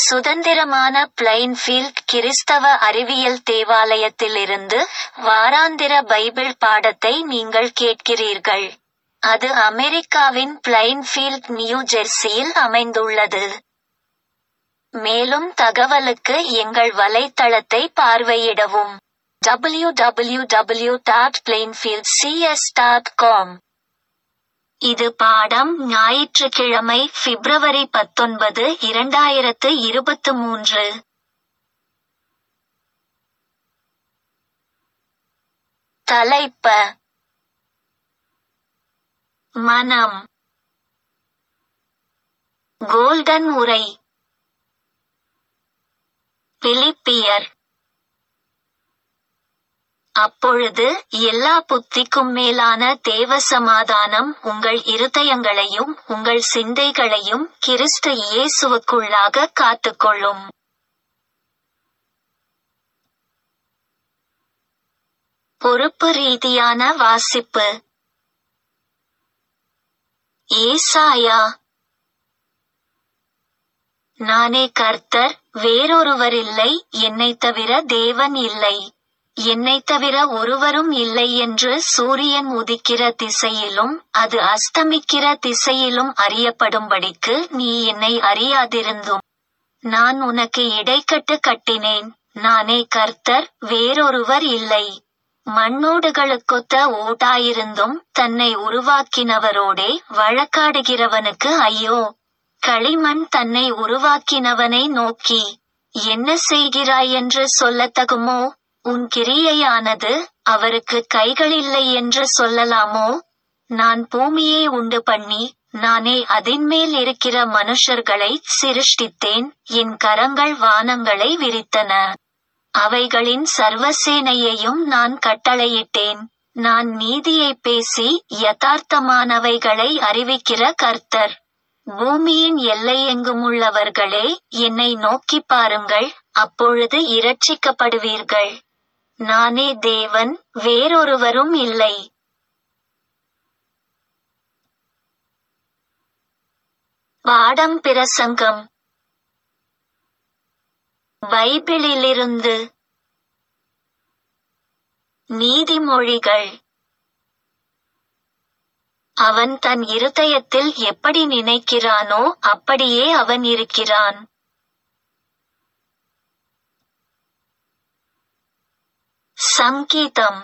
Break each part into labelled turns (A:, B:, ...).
A: சுதந்திரமான பிளைன்ஃபீல்ட் கிறிஸ்தவ அறிவியல் தேவாலயத்திலிருந்து வாராந்திர பைபிள் பாடத்தை நீங்கள் கேட்கிறீர்கள். அது அமெரிக்காவின் பிளைன்ஃபீல்ட் நியூ ஜெர்சியில் அமைந்துள்ளது. மேலும் தகவலுக்கு எங்கள் வலைத்தளத்தை பார்வையிடவும். www.plainfieldcs.com இது பாடம் ஞாயிற்றுக்கிழமை பிப்ரவரி பத்தொன்பது இரண்டாயிரத்து இருபத்து மூன்று. தலைப்ப மனம் கோல்டன் உரை பிலிப்பியர் அப்பொழுது எல்லா புத்திக்கும் மேலான தேவ சமாதானம் உங்கள் இருதயங்களையும் உங்கள் சிந்தைகளையும் கிறிஸ்து இயேசுவுக்குள்ளாக காத்துக்கொள்ளும். பொறுப்பு ரீதியான வாசிப்பு ஏசாயா நானே கர்த்தர் வேறொருவரில்லை என்னைத் தவிர தேவன் இல்லை என்னைத் தவிர ஒருவரும் இல்லை என்று சூரியன் உதிக்கிற திசையிலும் அது அஸ்தமிக்கிற திசையிலும் அறியப்படும்படிக்கு நீ என்னை அறியாதிருந்தும் நான் உனக்கு இடைக்கட்டு கட்டினேன் நானே கர்த்தர் வேறொருவர் இல்லை மண்ணோடுகளுக்கொத்த ஓட்டாயிருந்தும் தன்னை உருவாக்கினவரோடே வழக்காடுகிறவனுக்கு ஐயோ களிமண் தன்னை உருவாக்கினவனை நோக்கி என்ன செய்கிறாய் என்று சொல்லத்தகுமோ உன் கிரியையானது அவருக்கு கைகளில்லை என்று சொல்லலாமோ நான் பூமியை உண்டு பண்ணி நானே அதின்மேல் இருக்கிற மனுஷர்களை சிருஷ்டித்தேன் என் கரங்கள் வானங்களை விரித்தன அவைகளின் சர்வசேனையையும் நான் கட்டளையிட்டேன் நான் நீதியை பேசி யதார்த்தமானவைகளை அறிவிக்கிற கர்த்தர் பூமியின் எல்லையெங்குமுள்ளவர்களே என்னை நோக்கிப் பாருங்கள் அப்பொழுது இரட்சிக்கப்படுவீர்கள் நானே தேவன் வேறொருவரும் இல்லை பாடம் பிரசங்கம் பைபிளிலிருந்து நீதிமொழிகள் அவன் தன் இருதயத்தில் எப்படி நினைக்கிறானோ அப்படியே அவன் இருக்கிறான் சங்கீதம்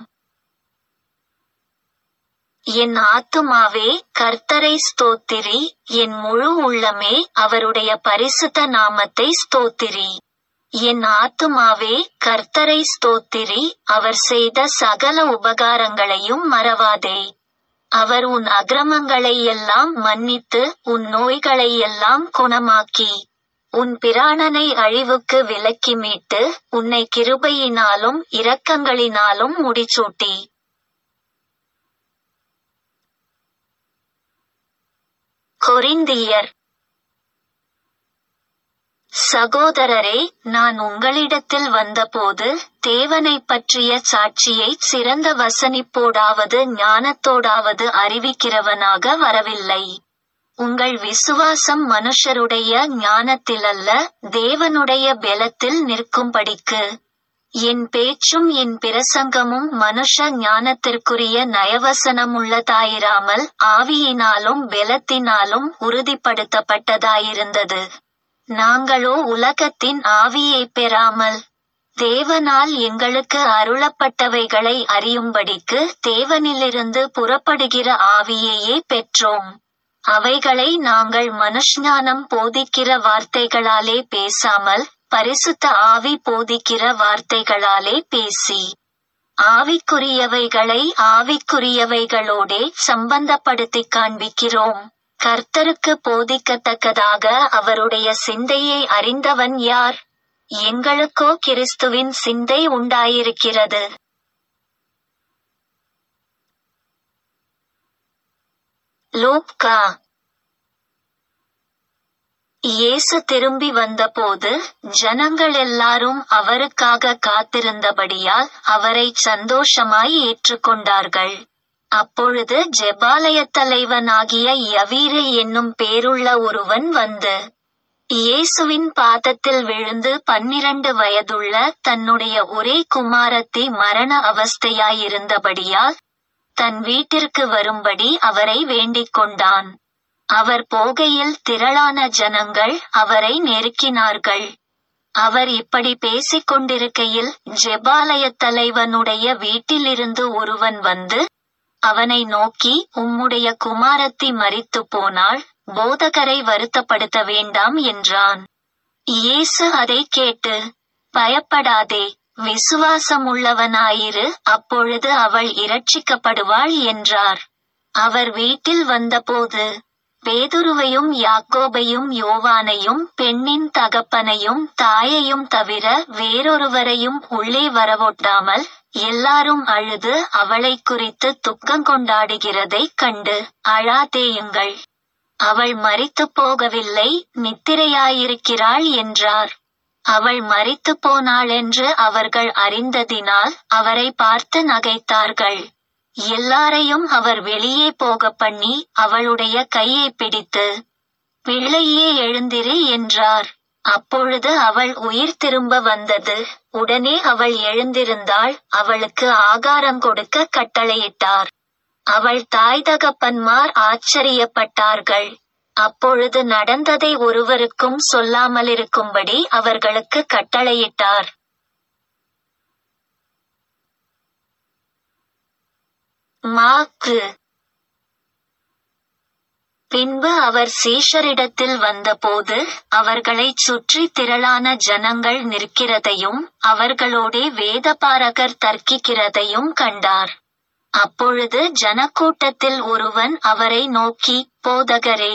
A: என் ஆத்துமாவே கர்த்தரை ஸ்தோத்திரி என் முழு உள்ளமே அவருடைய பரிசுத்த நாமத்தை ஸ்தோத்திரி என் ஆத்துமாவே கர்த்தரை ஸ்தோத்திரி அவர் செய்த சகல உபகாரங்களையும் மறவாதே அவர் உன் அக்கிரமங்களை எல்லாம் மன்னித்து உன் நோய்களை எல்லாம் குணமாக்கி உன் பிராணனை அழிவுக்கு விலக்கி மீட்டு உன்னை கிருபையினாலும் இரக்கங்களினாலும் முடிசூட்டி கொரிந்தியர் சகோதரரே நான் உங்களிடத்தில் வந்தபோது தேவனைப் பற்றிய சாட்சியை சிறந்த வசனிப்போடாவது ஞானத்தோடாவது அறிவிக்கிறவனாக வரவில்லை உங்கள் விசுவாசம் மனுஷருடைய ஞானத்திலல்ல தேவனுடைய பெலத்தில் நிற்கும்படிக்கு என் பேச்சும் என் பிரசங்கமும் மனுஷ ஞானத்திற்குரிய நயவசனமுள்ளதாயிராமல் ஆவியினாலும் பெலத்தினாலும் உறுதிப்படுத்தப்பட்டதாயிருந்தது நாங்களோ உலகத்தின் ஆவியை பெறாமல் தேவனால் எங்களுக்கு அருளப்பட்டவைகளை அறியும்படிக்கு தேவனிலிருந்து புறப்படுகிற ஆவியையே பெற்றோம் அவைகளை நாங்கள் மனுஷ்ஞானம் போதிக்கிற வார்த்தைகளாலே பேசாமல் பரிசுத்த ஆவி போதிக்கிற வார்த்தைகளாலே பேசி ஆவிக்குரியவைகளை ஆவிக்குரியவைகளோடே சம்பந்தப்படுத்திக் காண்பிக்கிறோம் கர்த்தருக்கு போதிக்கத்தக்கதாக அவருடைய சிந்தையை அறிந்தவன் யார் எங்களுக்கோ கிறிஸ்துவின் சிந்தை உண்டாயிருக்கிறது லூக்கா இயேசு திரும்பி வந்தபோது ஜனங்கள் எல்லாரும் அவருக்காக காத்திருந்தபடியால் அவரை சந்தோஷமாய் ஏற்றுக்கொண்டார்கள் அப்பொழுது ஜெபாலயத் தலைவனாகிய யவீரு என்னும் பேருள்ள ஒருவன் வந்து இயேசுவின் பாதத்தில் விழுந்து பன்னிரண்டு வயதுள்ள தன்னுடைய ஒரே குமாரத்தி மரண அவஸ்தையாயிருந்தபடியால் தன் வீட்டிற்கு வரும்படி அவரை வேண்டிக் கொண்டான் அவர் போகையில் திரளான ஜனங்கள் அவரை நெருக்கினார்கள் அவர் இப்படி பேசிக் கொண்டிருக்கையில் ஜெபாலயத் தலைவனுடைய வீட்டிலிருந்து ஒருவன் வந்து அவனை நோக்கி உம்முடைய குமாரத்தி மரித்து போனாள் போதகரை வருத்தப்படுத்த வேண்டாம் என்றான் இயேசு அதை கேட்டு பயப்படாதே விசுவாசமுள்ளவனாயிரு அப்பொழுது அவள் இரட்சிக்கப்படுவாள் என்றார் அவர் வீட்டில் வந்தபோது பேதுருவையும் யாக்கோபையும் யோவானையும் பெண்ணின் தகப்பனையும் தாயையும் தவிர வேறொருவரையும் உள்ளே வரவொட்டாமல் எல்லாரும் அழுது அவளை குறித்து துக்கம் கொண்டாடுகிறதைக் கண்டு அழாதேயுங்கள் அவள் மரித்து போகவில்லை நித்திரையாயிருக்கிறாள் என்றார் அவள் மரித்து போனாளென்று அவர்கள் அறிந்ததினால் அவரை பார்த்து நகைத்தார்கள் எல்லாரையும் அவர் வெளியே போக பண்ணி அவளுடைய கையை பிடித்து பிள்ளையே எழுந்திரு என்றார் அப்பொழுது அவள் உயிர் திரும்ப வந்தது உடனே அவள் எழுந்திருந்தாள் அவளுக்கு ஆகாரம் கொடுக்க கட்டளையிட்டார் அவள் தாய் தகப்பன்மார் ஆச்சரியப்பட்டார்கள் அப்பொழுது நடந்ததை ஒருவருக்கும் சொல்லாமலிருக்கும்படி அவர்களுக்கு கட்டளையிட்டார் மாக்கு பின்பு அவர் சீஷரிடத்தில் வந்தபோது அவர்களைச் சுற்றி திரளான ஜனங்கள் நிற்கிறதையும் அவர்களோடே வேதபாரகர் தர்க்கிக்கிறதையும் கண்டார் அப்பொழுது ஜனக்கூட்டத்தில் ஒருவன் அவரை நோக்கி போதகரே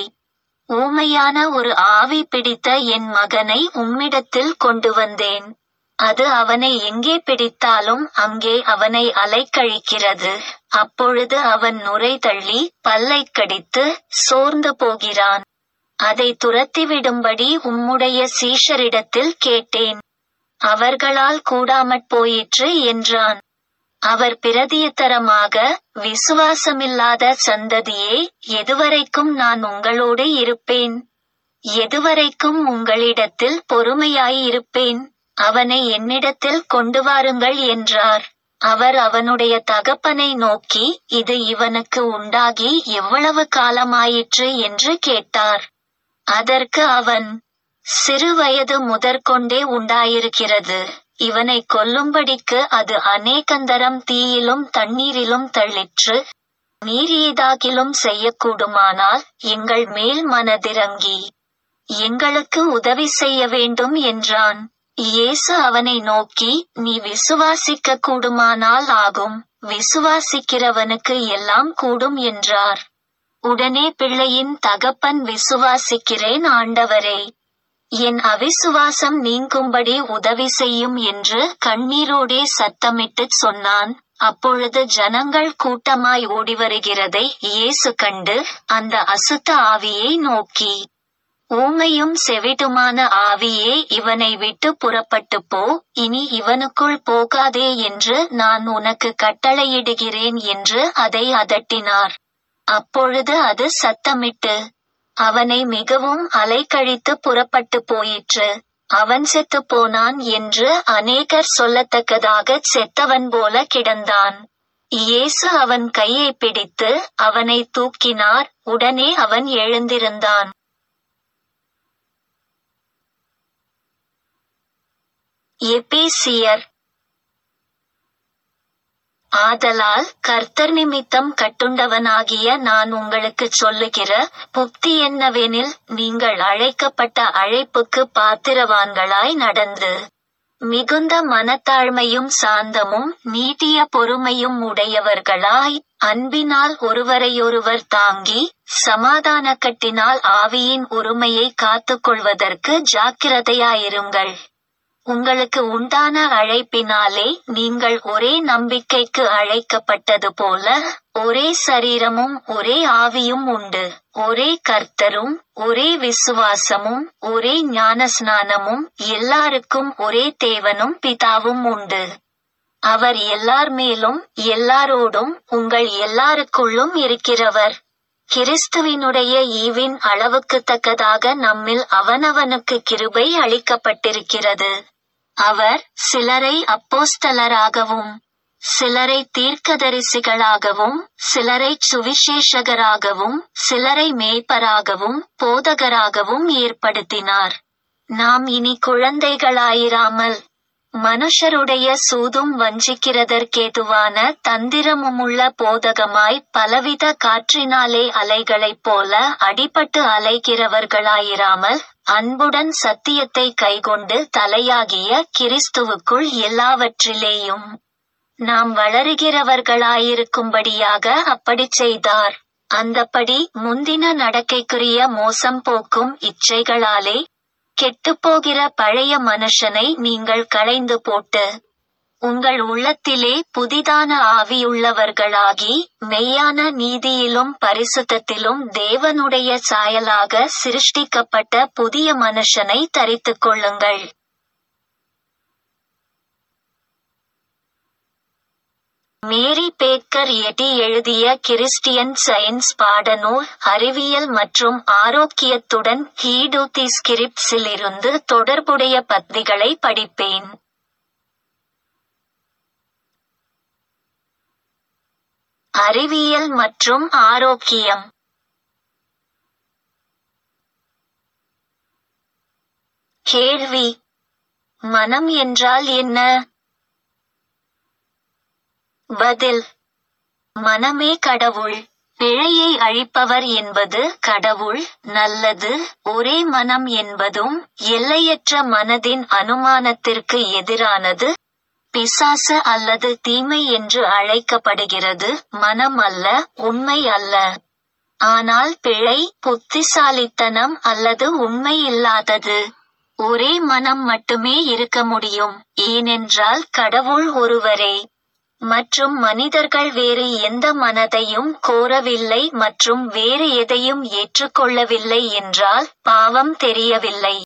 A: ஊமையான ஒரு ஆவி பிடித்த என் மகனை உம்மிடத்தில் கொண்டு வந்தேன் அது அவனை எங்கே பிடித்தாலும் அங்கே அவனை அலைக்கழிக்கிறது அப்பொழுது அவன் நுரை தள்ளி பல்லைக் கடித்து சோர்ந்து போகிறான் அதை துரத்திவிடும்படி உம்முடைய சீஷரிடத்தில் கேட்டேன் அவர்களால் கூடாமற் போயிற்று என்றான் அவர் பிரதியத்தரமாக விசுவாசமில்லாத சந்ததியே எதுவரைக்கும் நான் உங்களோடு இருப்பேன் எதுவரைக்கும் உங்களிடத்தில் பொறுமையாயிருப்பேன் அவனை என்னிடத்தில் கொண்டு வாருங்கள் என்றார் அவர் அவனுடைய தகப்பனை நோக்கி இது இவனுக்கு உண்டாகி எவ்வளவு காலமாயிற்று என்று கேட்டார் அதற்கு அவன் சிறு வயது முதற்கொண்டே உண்டாயிருக்கிறது இவனை கொல்லும்படிக்கு அது அநேகந்தரம் தீயிலும் தண்ணீரிலும் தள்ளிற்று நீரியதாகிலும் செய்யக்கூடுமானால் எங்கள் மேல் மனதிறங்கி எங்களுக்கு உதவி செய்ய வேண்டும் என்றான் இயேசு அவனை நோக்கி நீ விசுவாசிக்க கூடுமானால் ஆகும் விசுவாசிக்கிறவனுக்கு எல்லாம் கூடும் என்றார் உடனே பிள்ளையின் தகப்பன் விசுவாசிக்கிறேன் ஆண்டவரே என் அவிசுவாசம் நீங்கும்படி உதவி செய்யும் என்று கண்ணீரோடே சத்தமிட்டுச் சொன்னான் அப்பொழுது ஜனங்கள் கூட்டமாய் ஓடி வருகிறதை இயேசு கண்டு அந்த அசுத்த ஆவியை நோக்கி ஊமையும் செவிடுமான ஆவியே இவனை விட்டு புறப்பட்டு போ இனி இவனுக்குள் போகாதே என்று நான் உனக்கு கட்டளையிடுகிறேன் என்று அதை அதட்டினார் அப்பொழுது அது சத்தமிட்டு அவனை மிகவும் அலைக்கழித்து புறப்பட்டு போயிற்று அவன் செத்து போனான் என்று அநேகர் சொல்லத்தக்கதாக செத்தவன் போல கிடந்தான் இயேசு அவன் கையை பிடித்து அவனை தூக்கினார் உடனே அவன் எழுந்திருந்தான் எபேசியர் ஆதலால் கர்த்தர் நிமித்தம் கட்டுண்டவனாகிய நான் உங்களுக்குச் சொல்லுகிற புக்தி என்னவெனில் நீங்கள் அழைக்கப்பட்ட அழைப்புக்கு பாத்திரவான்களாய் நடந்து மிகுந்த மனத்தாழ்மையும் சாந்தமும் நீட்டிய பொறுமையும் உடையவர்களாய் அன்பினால் ஒருவரையொருவர் தாங்கி சமாதான கட்டினால் ஆவியின் உரிமையை காத்துக்கொள்வதற்கு ஜாக்கிரதையாயிருங்கள் உங்களுக்கு உண்டான அழைப்பினாலே நீங்கள் ஒரே நம்பிக்கைக்கு அழைக்கப்பட்டது போல ஒரே சரீரமும் ஒரே ஆவியும் உண்டு ஒரே கர்த்தரும் ஒரே விசுவாசமும் ஒரே ஞானஸ்நானமும் எல்லாருக்கும் ஒரே தேவனும் பிதாவும் உண்டு அவர் எல்லார் மேலும் எல்லாரோடும் உங்கள் எல்லாருக்குள்ளும் இருக்கிறவர் கிறிஸ்துவினுடைய ஈவின் அளவுக்கு தக்கதாக நம்மில் அவனவனுக்கு கிருபை அளிக்கப்பட்டிருக்கிறது அவர் சிலரை அப்போஸ்தலராகவும் சிலரை தீர்க்கதரிசிகளாகவும் சிலரை சுவிசேஷகராகவும் சிலரை மேய்ப்பராகவும் போதகராகவும் ஏற்படுத்தினார் நாம் இனி குழந்தைகளாயிராமல் மனுஷருடைய சூதும் வஞ்சிக்கிறதற்கேதுவான தந்திரமுமுள்ள போதகமாய் பலவித காற்றினாலே அலைகளைப் போல அடிபட்டு அலைகிறவர்களாயிராமல் அன்புடன் சத்தியத்தை கைகொண்டு தலையாகிய கிறிஸ்துவுக்குள் எல்லாவற்றிலேயும் நாம் வளருகிறவர்களாயிருக்கும்படியாக அப்படிச் செய்தார் அந்தப்படி முந்தின நடக்கைக்குரிய மோசம் போக்கும் இச்சைகளாலே கெட்டுப்போகிற பழைய மனுஷனை நீங்கள் களைந்து போட்டு உங்கள் உள்ளத்திலே புதிதான ஆவியுள்ளவர்களாகி மெய்யான நீதியிலும் பரிசுத்தத்திலும் தேவனுடைய சாயலாக சிருஷ்டிக்கப்பட்ட புதிய மனுஷனை தரித்துக் கொள்ளுங்கள் மேரி பேக்கர் எடி எழுதிய கிறிஸ்டியன் சயின்ஸ் பாடநூல் அறிவியல் மற்றும் ஆரோக்கியத்துடன் ஹீடூத்தி ஸ்கிரிப்ட்ஸிலிருந்து தொடர்புடைய பத்திகளை படிப்பேன் அறிவியல் மற்றும் ஆரோக்கியம் கேள்வி மனம் என்றால் என்ன பதில் மனமே கடவுள் பிழையை அழிப்பவர் என்பது கடவுள் நல்லது ஒரே மனம் என்பதும் எல்லையற்ற மனதின் அனுமானத்திற்கு எதிரானது பிசாசு அல்லது தீமை என்று அழைக்கப்படுகிறது மனம் அல்ல உண்மை அல்ல ஆனால் பிழை புத்திசாலித்தனம் அல்லது உண்மை இல்லாதது ஒரே மனம் மட்டுமே இருக்க முடியும் ஏனென்றால் கடவுள் ஒருவரே மற்றும் மனிதர்கள் வேறு எந்த மனதையும் கோரவில்லை மற்றும் வேறு எதையும் ஏற்றுக்கொள்ளவில்லை என்றால் பாவம் தெரியவில்லை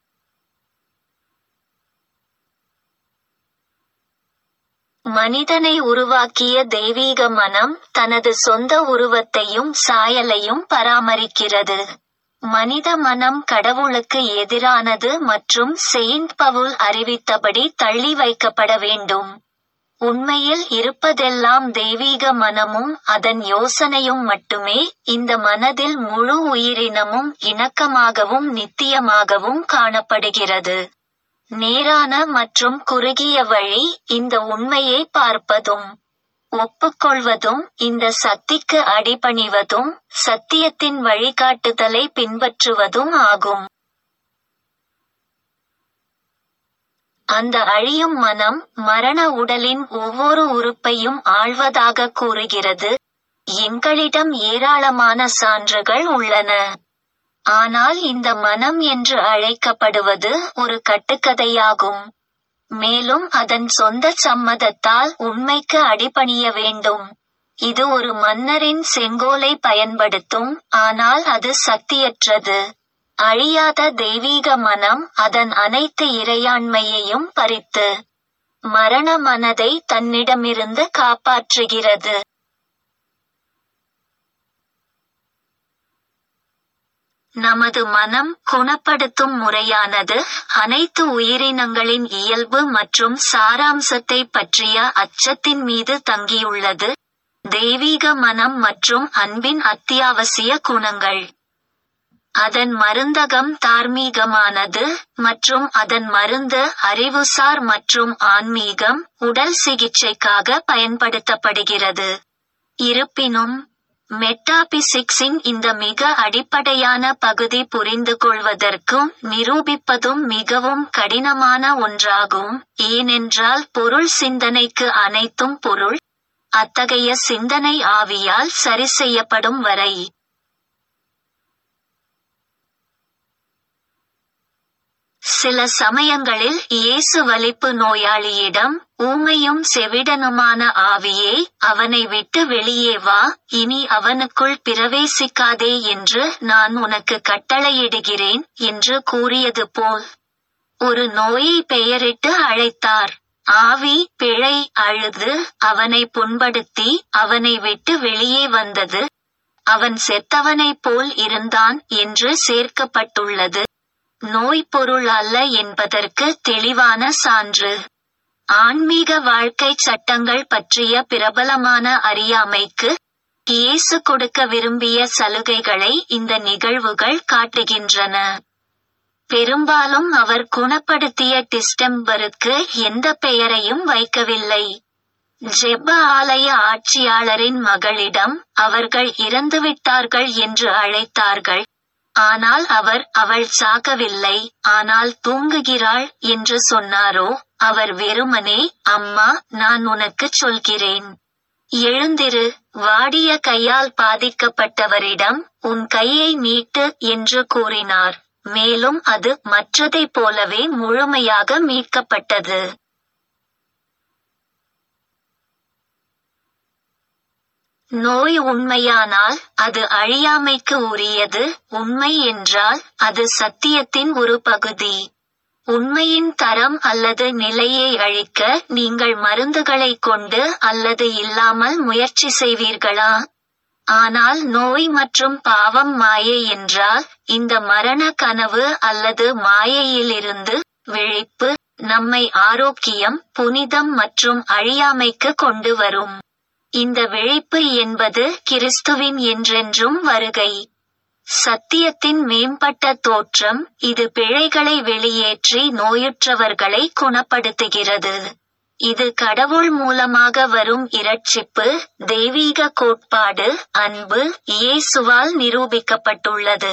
A: மனிதனை உருவாக்கிய தெய்வீக மனம் தனது சொந்த உருவத்தையும் சாயலையும் பராமரிக்கிறது மனித மனம் கடவுளுக்கு எதிரானது மற்றும் செயின்ட் பவுல் அறிவித்தபடி தள்ளி வைக்கப்பட வேண்டும் உண்மையில் இருப்பதெல்லாம் தெய்வீக மனமும் அதன் யோசனையும் மட்டுமே இந்த மனதில் முழு உயிரினமும் இணக்கமாகவும் நித்தியமாகவும் காணப்படுகிறது நேரான மற்றும் குறுகிய வழி இந்த உண்மையை பார்ப்பதும் ஒப்புக்கொள்வதும் இந்த சக்திக்கு அடிபணிவதும் சத்தியத்தின் வழிகாட்டுதலை பின்பற்றுவதும் ஆகும் அந்த அழியும் மனம் மரண உடலின் ஒவ்வொரு உறுப்பையும் ஆள்வதாக கூறுகிறது எங்களிடம் ஏராளமான சான்றுகள் உள்ளன ஆனால் இந்த மனம் என்று அழைக்கப்படுவது ஒரு கட்டுக்கதையாகும் மேலும் அதன் சொந்த சம்மதத்தால் உண்மைக்கு அடிபணிய வேண்டும் இது ஒரு மன்னரின் செங்கோலை பயன்படுத்தும் ஆனால் அது சக்தியற்றது அழியாத தெய்வீக மனம் அதன் அனைத்து இறையாண்மையையும் பறித்து மரண மனதை தன்னிடமிருந்து காப்பாற்றுகிறது நமது மனம் குணப்படுத்தும் முறையானது அனைத்து உயிரினங்களின் இயல்பு மற்றும் சாராம்சத்தை பற்றிய அச்சத்தின் மீது தங்கியுள்ளது தெய்வீக மனம் மற்றும் அன்பின் அத்தியாவசிய குணங்கள் அதன் மருந்தகம் தார்மீகமானது மற்றும் அதன் மருந்து அறிவுசார் மற்றும் ஆன்மீகம் உடல் சிகிச்சைக்காக பயன்படுத்தப்படுகிறது இருப்பினும் மெட்டாபிசிக்ஸின் இந்த மிக அடிப்படையான பகுதி புரிந்து கொள்வதற்கும் நிரூபிப்பதும் மிகவும் கடினமான ஒன்றாகும் ஏனென்றால் பொருள் சிந்தனைக்கு அனைத்தும் பொருள் அத்தகைய சிந்தனை ஆவியால் சரி செய்யப்படும் வரை சில சமயங்களில் இயேசு வலிப்பு நோயாளியிடம் ஊமையும் செவிடனுமான ஆவியே அவனை விட்டு வெளியே வா இனி அவனுக்குள் பிரவேசிக்காதே என்று நான் உனக்கு கட்டளையிடுகிறேன் என்று கூறியது போல் ஒரு நோயை பெயரிட்டு அழைத்தார் ஆவி பிழை அழுது அவனை புண்படுத்தி அவனை விட்டு வெளியே வந்தது அவன் செத்தவனைப் போல் இருந்தான் என்று சேர்க்கப்பட்டுள்ளது நோய் பொருள் அல்ல என்பதற்கு தெளிவான சான்று ஆன்மீக வாழ்க்கை சட்டங்கள் பற்றிய பிரபலமான அறியாமைக்கு இயேசு கொடுக்க விரும்பிய சலுகைகளை இந்த நிகழ்வுகள் காட்டுகின்றன பெரும்பாலும் அவர் குணப்படுத்திய டிஸ்டம்பருக்கு எந்த பெயரையும் வைக்கவில்லை ஜெப ஆலய ஆட்சியாளரின் மகளிடம் அவர்கள் இறந்துவிட்டார்கள் என்று அழைத்தார்கள் ஆனால் அவர் அவள் சாகவில்லை ஆனால் தூங்குகிறாள் என்று சொன்னாரோ அவர் வெறுமனே அம்மா நான் உனக்குச் சொல்கிறேன் எழுந்திரு வாடிய கையால் பாதிக்கப்பட்டவரிடம் உன் கையை நீட்டு என்று கூறினார் மேலும் அது மற்றதைப் போலவே முழுமையாக மீட்கப்பட்டது நோய் உண்மையானால் அது அழியாமைக்கு உரியது உண்மை என்றால் அது சத்தியத்தின் ஒரு பகுதி உண்மையின் தரம் அல்லது நிலையை அழிக்க நீங்கள் மருந்துகளை கொண்டு அல்லது இல்லாமல் முயற்சி செய்வீர்களா ஆனால் நோய் மற்றும் பாவம் மாயை என்றால் இந்த மரண கனவு அல்லது மாயையிலிருந்து விழிப்பு நம்மை ஆரோக்கியம் புனிதம் மற்றும் அழியாமைக்கு கொண்டு வரும் இந்த விழிப்பு என்பது கிறிஸ்துவின் என்றென்றும் வருகை சத்தியத்தின் மேம்பட்ட தோற்றம் இது பிழைகளை வெளியேற்றி நோயுற்றவர்களை குணப்படுத்துகிறது இது கடவுள் மூலமாக வரும் இரட்சிப்பு தெய்வீக கோட்பாடு அன்பு இயேசுவால் நிரூபிக்கப்பட்டுள்ளது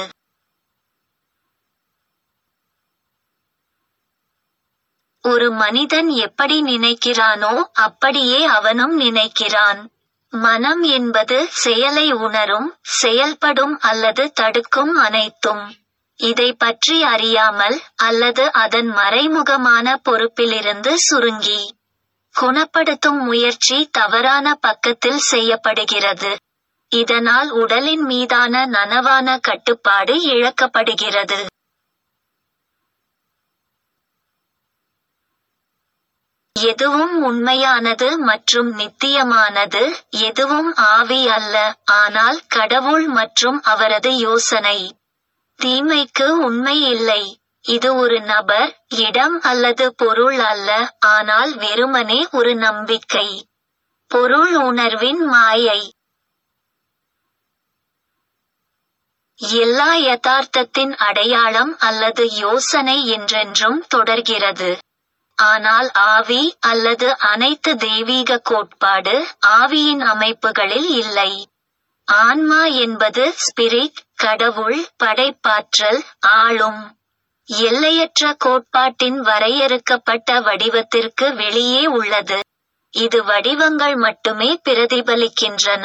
A: ஒரு மனிதன் எப்படி நினைக்கிறானோ அப்படியே அவனும் நினைக்கிறான் மனம் என்பது செயலை உணரும் செயல்படும் அல்லது தடுக்கும் அனைத்தும் இதை பற்றி அறியாமல் அல்லது அதன் மறைமுகமான பொறுப்பிலிருந்து சுருங்கி குணப்படுத்தும் முயற்சி தவறான பக்கத்தில் செய்யப்படுகிறது இதனால் உடலின் மீதான நனவான கட்டுப்பாடு இழக்கப்படுகிறது எதுவும் உண்மையானது மற்றும் நித்தியமானது எதுவும் ஆவி அல்ல ஆனால் கடவுள் மற்றும் அவரது யோசனை தீமைக்கு உண்மை இல்லை இது ஒரு நபர் இடம் அல்லது பொருள் அல்ல ஆனால் வெறுமனே ஒரு நம்பிக்கை பொருள் உணர்வின் மாயை எல்லா யதார்த்தத்தின் அடையாளம் அல்லது யோசனை என்றென்றும் தொடர்கிறது ஆனால் ஆவி அல்லது அனைத்து தெய்வீக கோட்பாடு ஆவியின் அமைப்புகளில் இல்லை ஆன்மா என்பது ஸ்பிரிட் கடவுள் படைப்பாற்றல் ஆளும் எல்லையற்ற கோட்பாட்டின் வரையறுக்கப்பட்ட வடிவத்திற்கு வெளியே உள்ளது இது வடிவங்கள் மட்டுமே பிரதிபலிக்கின்றன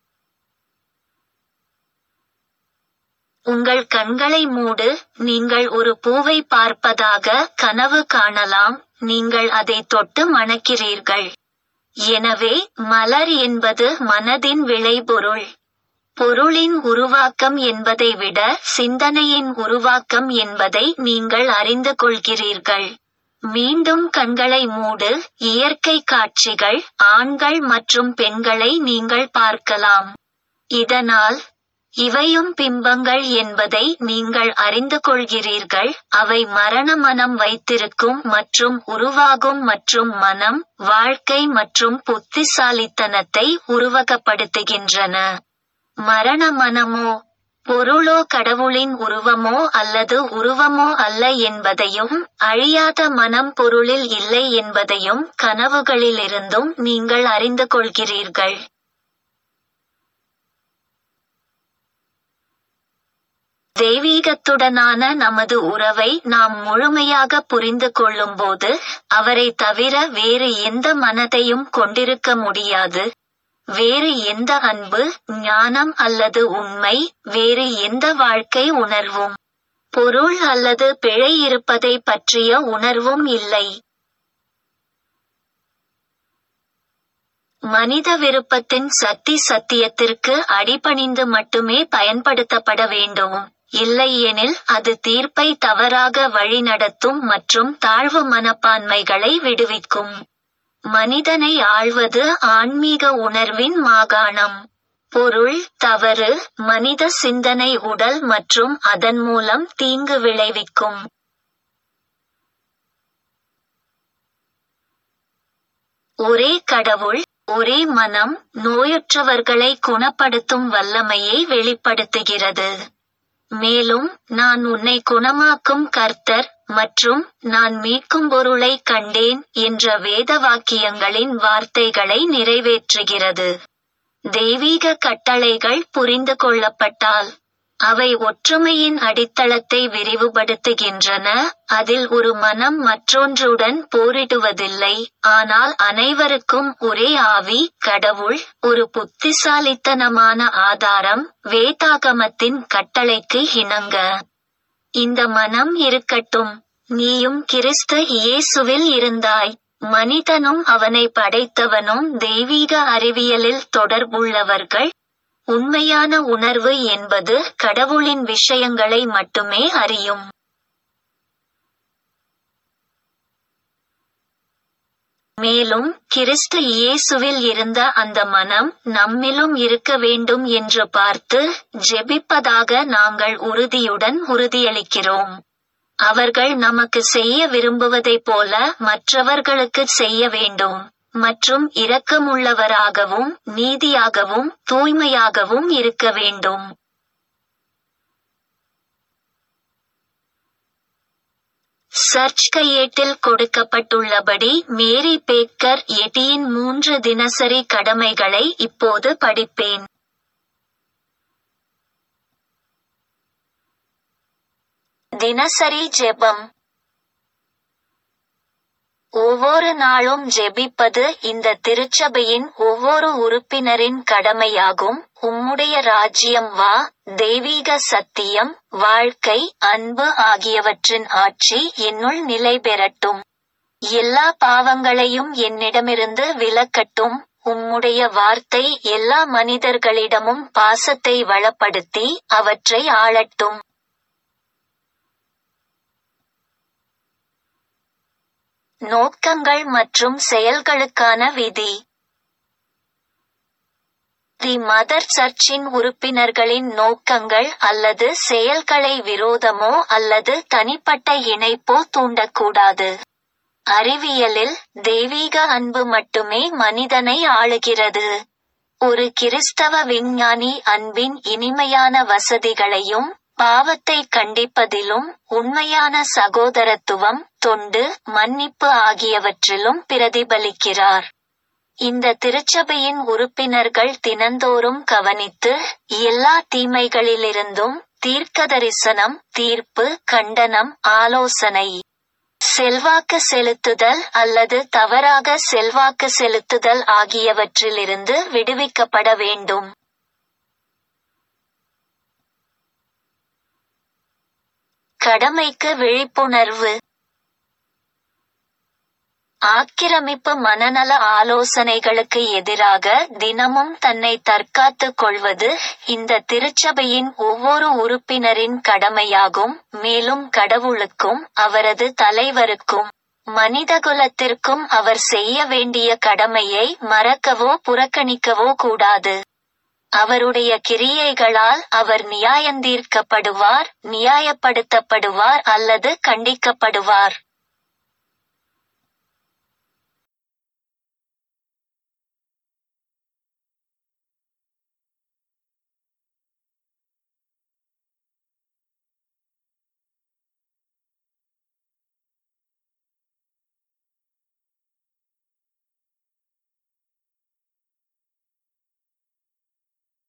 A: உங்கள் கண்களை மூடு நீங்கள் ஒரு பூவை பார்ப்பதாக கனவு காணலாம் நீங்கள் அதை தொட்டு மணக்கிறீர்கள் எனவே மலர் என்பது மனதின் விளைபொருள் பொருளின் உருவாக்கம் என்பதை விட சிந்தனையின் உருவாக்கம் என்பதை நீங்கள் அறிந்து கொள்கிறீர்கள் மீண்டும் கண்களை மூடு இயற்கை காட்சிகள் ஆண்கள் மற்றும் பெண்களை நீங்கள் பார்க்கலாம் இதனால் இவையும் பிம்பங்கள் என்பதை நீங்கள் அறிந்து கொள்கிறீர்கள் அவை மரண மனம் வைத்திருக்கும் மற்றும் உருவாகும் மற்றும் மனம் வாழ்க்கை மற்றும் புத்திசாலித்தனத்தை உருவகப்படுத்துகின்றன மரண மனமோ பொருளோ கடவுளின் உருவமோ அல்லது உருவமோ அல்ல என்பதையும் அழியாத மனம் பொருளில் இல்லை என்பதையும் கனவுகளிலிருந்தும் நீங்கள் அறிந்து கொள்கிறீர்கள் தெய்வீகத்துடனான நமது உறவை நாம் முழுமையாக புரிந்து கொள்ளும்போது அவரை தவிர வேறு எந்த மனதையும் கொண்டிருக்க முடியாது வேறு எந்த அன்பு ஞானம் அல்லது உண்மை வேறு எந்த வாழ்க்கை உணர்வும் பொருள் அல்லது பிழை இருப்பதை பற்றிய உணர்வும் இல்லை மனித விருப்பத்தின் சக்தி சத்தியத்திற்கு அடிபணிந்து மட்டுமே பயன்படுத்தப்பட வேண்டும் இல்லையெனில் அது தீர்ப்பை தவறாக வழிநடத்தும் மற்றும் தாழ்வு மனப்பான்மைகளை விடுவிக்கும் மனிதனை ஆள்வது ஆன்மீக உணர்வின் மாகாணம் பொருள் தவறு மனித சிந்தனை உடல் மற்றும் அதன் மூலம் தீங்கு விளைவிக்கும் ஒரே கடவுள் ஒரே மனம் நோயுற்றவர்களை குணப்படுத்தும் வல்லமையை வெளிப்படுத்துகிறது மேலும் நான் உன்னை குணமாக்கும் கர்த்தர் மற்றும் நான் மீட்கும் பொருளை கண்டேன் என்ற வேத வாக்கியங்களின் வார்த்தைகளை நிறைவேற்றுகிறது தெய்வீக கட்டளைகள் புரிந்து கொள்ளப்பட்டால் அவை ஒற்றுமையின் அடித்தளத்தை விரிவுபடுத்துகின்றன அதில் ஒரு மனம் மற்றொன்றுடன் போரிடுவதில்லை ஆனால் அனைவருக்கும் ஒரே ஆவி கடவுள் ஒரு புத்திசாலித்தனமான ஆதாரம் வேதாகமத்தின் கட்டளைக்கு இணங்க இந்த மனம் இருக்கட்டும் நீயும் கிறிஸ்து இயேசுவில் இருந்தாய் மனிதனும் அவனை படைத்தவனும் தெய்வீக அறிவியலில் தொடர்புள்ளவர்கள் உண்மையான உணர்வு என்பது கடவுளின் விஷயங்களை மட்டுமே அறியும் மேலும் கிறிஸ்து இயேசுவில் இருந்த அந்த மனம் நம்மிலும் இருக்க வேண்டும் என்று பார்த்து ஜெபிப்பதாக நாங்கள் உறுதியுடன் உறுதியளிக்கிறோம் அவர்கள் நமக்கு செய்ய விரும்புவதைப் போல மற்றவர்களுக்கு செய்ய வேண்டும் மற்றும் இரக்கமுள்ளவராகவும் நீதியாகவும் தூய்மையாகவும் இருக்க வேண்டும் சர்ச் கையேட்டில் கொடுக்கப்பட்டுள்ளபடி மேரி பேக்கர் எட்டியின் மூன்று தினசரி கடமைகளை இப்போது படிப்பேன் தினசரி ஜெபம் ஒவ்வொரு நாளும் ஜெபிப்பது இந்த திருச்சபையின் ஒவ்வொரு உறுப்பினரின் கடமையாகும் உம்முடைய ராஜ்யம் வா தெய்வீக சத்தியம் வாழ்க்கை அன்பு ஆகியவற்றின் ஆட்சி என்னுள் நிலை பெறட்டும் எல்லா பாவங்களையும் என்னிடமிருந்து விலக்கட்டும் உம்முடைய வார்த்தை எல்லா மனிதர்களிடமும் பாசத்தை வளப்படுத்தி அவற்றை ஆளட்டும் நோக்கங்கள் மற்றும் செயல்களுக்கான விதி தி மதர் சர்ச்சின் உறுப்பினர்களின் நோக்கங்கள் அல்லது செயல்களை விரோதமோ அல்லது தனிப்பட்ட இணைப்போ தூண்டக்கூடாது அறிவியலில் தெய்வீக அன்பு மட்டுமே மனிதனை ஆளுகிறது ஒரு கிறிஸ்தவ விஞ்ஞானி அன்பின் இனிமையான வசதிகளையும் பாவத்தை கண்டிப்பதிலும் உண்மையான சகோதரத்துவம் தொண்டு மன்னிப்பு ஆகியவற்றிலும் பிரதிபலிக்கிறார் இந்த திருச்சபையின் உறுப்பினர்கள் தினந்தோறும் கவனித்து எல்லா தீமைகளிலிருந்தும் தீர்க்கதரிசனம் தீர்ப்பு கண்டனம் ஆலோசனை செல்வாக்கு செலுத்துதல் அல்லது தவறாக செல்வாக்கு செலுத்துதல் ஆகியவற்றிலிருந்து விடுவிக்கப்பட வேண்டும் கடமைக்கு விழிப்புணர்வு ஆக்கிரமிப்பு மனநல ஆலோசனைகளுக்கு எதிராக தினமும் தன்னை தற்காத்துக் கொள்வது இந்த திருச்சபையின் ஒவ்வொரு உறுப்பினரின் கடமையாகும் மேலும் கடவுளுக்கும் அவரது தலைவருக்கும் மனிதகுலத்திற்கும் அவர் செய்ய வேண்டிய கடமையை மறக்கவோ புறக்கணிக்கவோ கூடாது அவருடைய கிரியைகளால் அவர் நியாயந்தீர்க்கப்படுவார் நியாயப்படுத்தப்படுவார் அல்லது கண்டிக்கப்படுவார்